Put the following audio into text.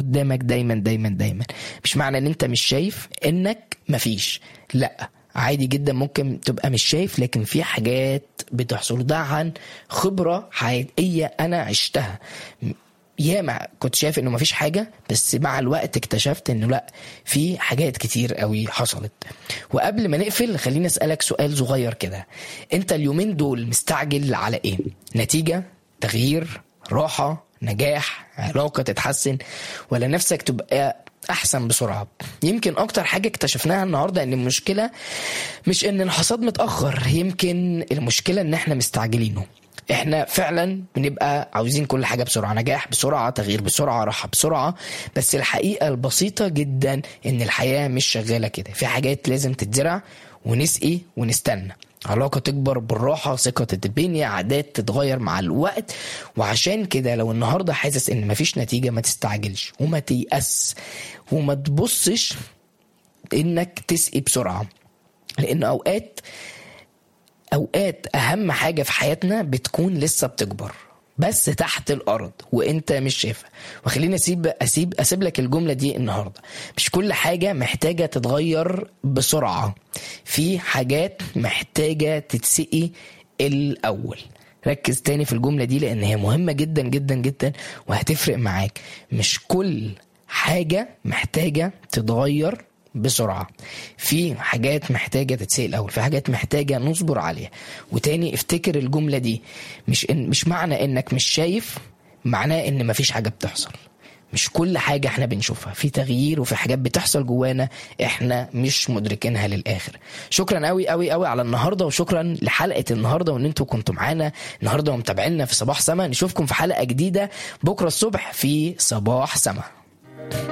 قدامك دايما دايما دايما مش معنى ان انت مش شايف انك مفيش لا عادي جدا ممكن تبقى مش شايف لكن في حاجات بتحصل ده عن خبرة حقيقية أنا عشتها ياما كنت شايف انه مفيش حاجه بس مع الوقت اكتشفت انه لا في حاجات كتير قوي حصلت وقبل ما نقفل خليني اسالك سؤال صغير كده انت اليومين دول مستعجل على ايه نتيجه تغيير راحه نجاح علاقه تتحسن ولا نفسك تبقى احسن بسرعه يمكن اكتر حاجه اكتشفناها النهارده ان المشكله مش ان الحصاد متاخر يمكن المشكله ان احنا مستعجلينه احنا فعلا بنبقى عاوزين كل حاجه بسرعه نجاح بسرعه تغيير بسرعه راحه بسرعه بس الحقيقه البسيطه جدا ان الحياه مش شغاله كده في حاجات لازم تتزرع ونسقي ونستنى علاقة تكبر بالراحة ثقة تتبني عادات تتغير مع الوقت وعشان كده لو النهاردة حاسس ان مفيش نتيجة ما تستعجلش وما تيأس وما تبصش انك تسقي بسرعة لان اوقات اوقات اهم حاجه في حياتنا بتكون لسه بتكبر بس تحت الارض وانت مش شايفها وخليني اسيب اسيب اسيب لك الجمله دي النهارده مش كل حاجه محتاجه تتغير بسرعه في حاجات محتاجه تتسقي الاول ركز تاني في الجمله دي لان هي مهمه جدا جدا جدا وهتفرق معاك مش كل حاجه محتاجه تتغير بسرعة في حاجات محتاجة تتسال الأول في حاجات محتاجة نصبر عليها وتاني افتكر الجملة دي مش إن مش معنى إنك مش شايف معناه إن مفيش حاجة بتحصل مش كل حاجة احنا بنشوفها في تغيير وفي حاجات بتحصل جوانا احنا مش مدركينها للآخر شكرا قوي قوي قوي على النهاردة وشكرا لحلقة النهاردة وان انتوا كنتوا معانا النهاردة ومتابعينا في صباح سما نشوفكم في حلقة جديدة بكرة الصبح في صباح سما